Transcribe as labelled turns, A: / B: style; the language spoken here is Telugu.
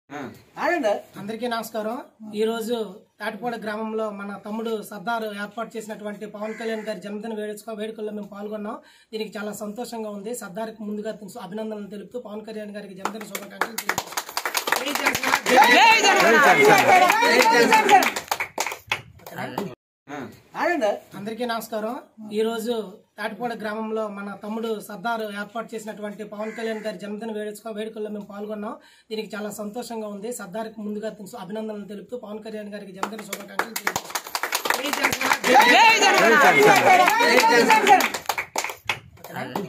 A: అందరికీ నమస్కారం ఈ రోజు తాటిపూడ గ్రామంలో మన తమ్ముడు సర్దార్ ఏర్పాటు చేసినటువంటి పవన్ కళ్యాణ్ గారి జన్మదిన వేడుక వేడుకల్లో మేము పాల్గొన్నాం దీనికి చాలా సంతోషంగా ఉంది సర్దార్కి ముందుగా అభినందనలు తెలుపుతూ పవన్ కళ్యాణ్ గారికి జన్మదిన శుభాకాంక్షలు తెలియజేస్తున్నాం. జై జనసేన! అందరికీ నమస్కారం ఈ రోజు తాటిపూడ గ్రామంలో మన తమ్ముడు సర్దార్ ఏర్పాటు చేసినటువంటి పవన్ కళ్యాణ్ గారి జన్మదిన వేడుక వేడుకల్లో మేము పాల్గొన్నాం దీనికి చాలా సంతోషంగా ఉంది సర్దార్కి ముందుగా అభినందనలు తెలుపుతూ పవన్ కళ్యాణ్ గారికి జన్మదిన శుభాకాంక్షలు తెలియజేస్తున్నాం. జై జనసేన!